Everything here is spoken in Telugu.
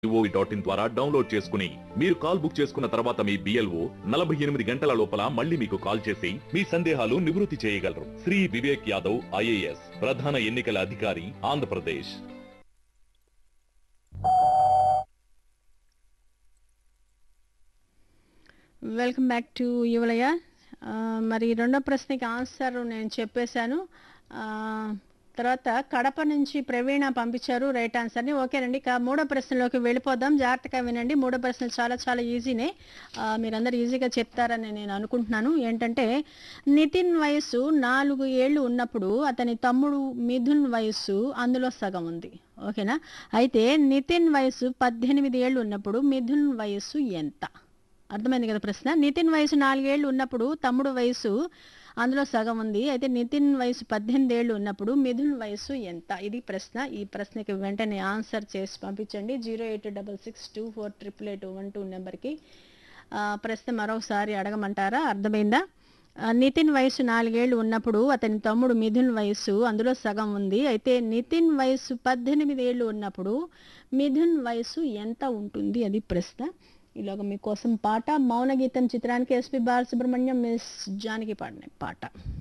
ఓవి డాట్ ఇన్ ద్వారా డౌన్లోడ్ చేసుకుని మీరు కాల్ బుక్ చేసుకున్న తర్వాత మీ బిఎల్ఓ నలభై ఎనిమిది గంటల లోపల మళ్ళీ మీకు కాల్ చేసి మీ సందేహాలు నివృత్తి చేయగలరు శ్రీ వివేక్ యాదవ్ ఐఏఎస్ ప్రధాన ఎన్నికల అధికారి Andhra Pradesh welcome back to Yuvalaya ఆ, మరి రెండో ప్రశ్నకి ఆన్సర్ నేను చెప్పేశాను ఆ, తర్వాత కడప నుంచి ప్రవీణ పంపించారు రైట్ ఆన్సర్ని ఓకేనండి ఇక మూడో ప్రశ్నలోకి వెళ్ళిపోదాం జాగ్రత్తగా వినండి మూడో ప్రశ్న చాలా చాలా ఈజీనే ఆ, మీరందరూ ఈజీగా చెప్తారని నేను అనుకుంటున్నాను ఏంటంటే నితిన్ వయసు నాలుగు ఏళ్ళు ఉన్నప్పుడు అతని తమ్ముడు మిథున్ వయసు అందులో సగం ఉంది ఓకేనా అయితే నితిన్ వయసు పద్దెనిమిది ఏళ్ళు ఉన్నప్పుడు మిథున్ వయసు ఎంత అర్థమైంది కదా ప్రశ్న నితిన్ వయసు నాలుగేళ్లు ఉన్నప్పుడు తమ్ముడు వయసు అందులో సగం ఉంది అయితే నితిన్ వయసు పద్దెనిమిది ఏళ్ళు ఉన్నప్పుడు మిథున్ వయసు ఎంత ఇది ప్రశ్న ఈ ప్రశ్నకి వెంటనే ఆన్సర్ చేసి పంపించండి zero eight double six two four triple eight one two నెంబర్కి ఆ, ప్రశ్న మరోసారి అడగమంటారా అర్థమైందా ఆ, నితిన్ వయసు నాలుగేళ్లు ఉన్నప్పుడు అతని తమ్ముడు మిథున్ వయసు అందులో సగం ఉంది అయితే నితిన్ వయసు పద్దెనిమిది ఏళ్ళు ఉన్నప్పుడు మిథున్ వయసు ఎంత ఉంటుంది అది ప్రశ్న ఇలాగ మీకోసం పాట మౌన గీతం చిత్రానికి ఎస్పి బాలసుబ్రహ్మణ్యం మిస్ జానకి పాడిన పాట